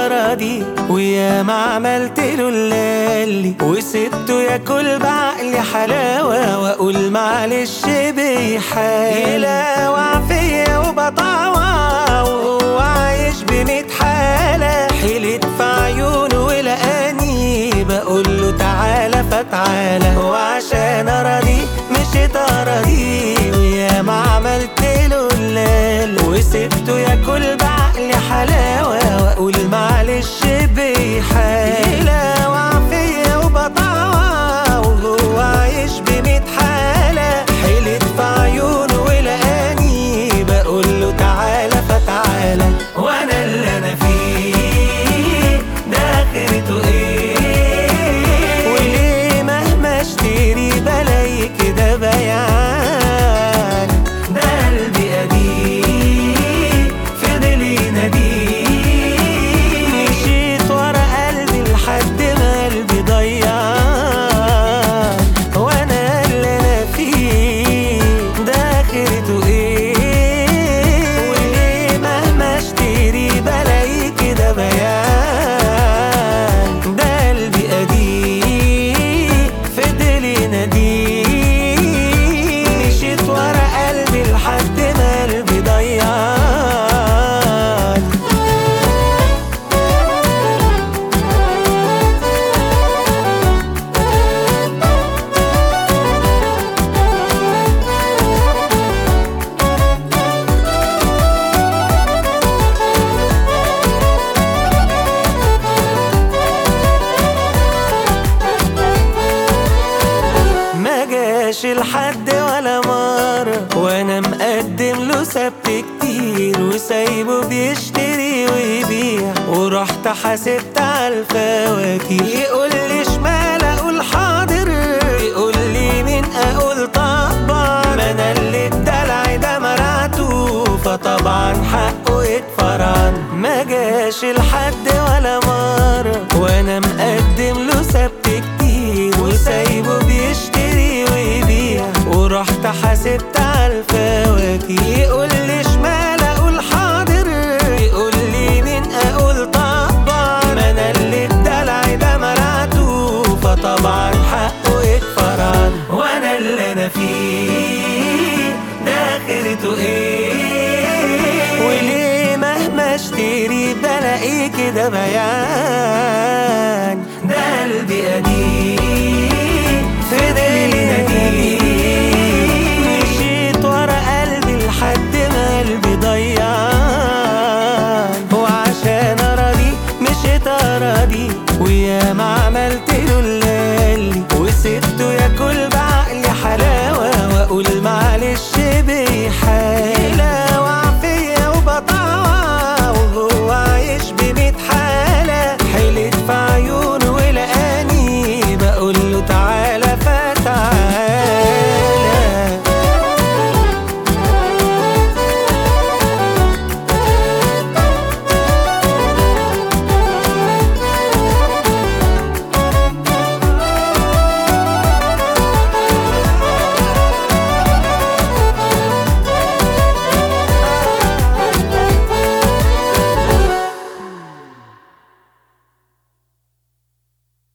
أراضي ويا ما عملت له اللي وسبته ياكل بعقلي حلاوة وأقول معلش بيحال يلاوع فيا وبطاوع وهو عايش بميت حالة حيلت في عيونه ولقاني بقول له تعالى فتعالى وعشان أراضي مشيت أراضي ويا ما عملت له الليل وسبته ياكل بعقلي حلاوة وأقول معلش بيحال يلاوع فيا وبطاوع وهو عايش بميت حالة حيلت في عيونه ولقاني بقول له تعالى فتعالى وانا اللي انا فيه ده اخرته ايه وليه مهما اشتري بلاقي كده بيان ده قلبي قديم فضل يناديه مشيت ورا قلبي لحد ما قلبي ضيعان وانا اللي انا فيه ده اخرته ايه وليه مهما اشتري بلاقي كده بيان ده قلبي قديم فضل يناديه مشيت ورا قلبي لحد ما قلبي ضيعان ما جاش لحد ولا مرة وانا مقدم له سبت كتير وسايبه بيشتري ويبيع ورحت حاسبت على الفواكه يقول لي شمال اقول حاضر يقول لي مين اقول طبعا ما انا اللي الدلع ده مرعته فطبعا حقه يتفرعن ما جاش لحد ولا مرة وانا مقدم له سبت كتير وسايبه بيشتري ويبيع ورحت حاسبت على الفواكه يقول لي شمال اقول حاضر يقول لي مين اقول طبعا ما انا اللي الدلع ده مرعته فطبعا حقه يتفرعن وانا اللي انا فيه ده اخرته ايه وليه مهما اشتري بلاقي كده بيان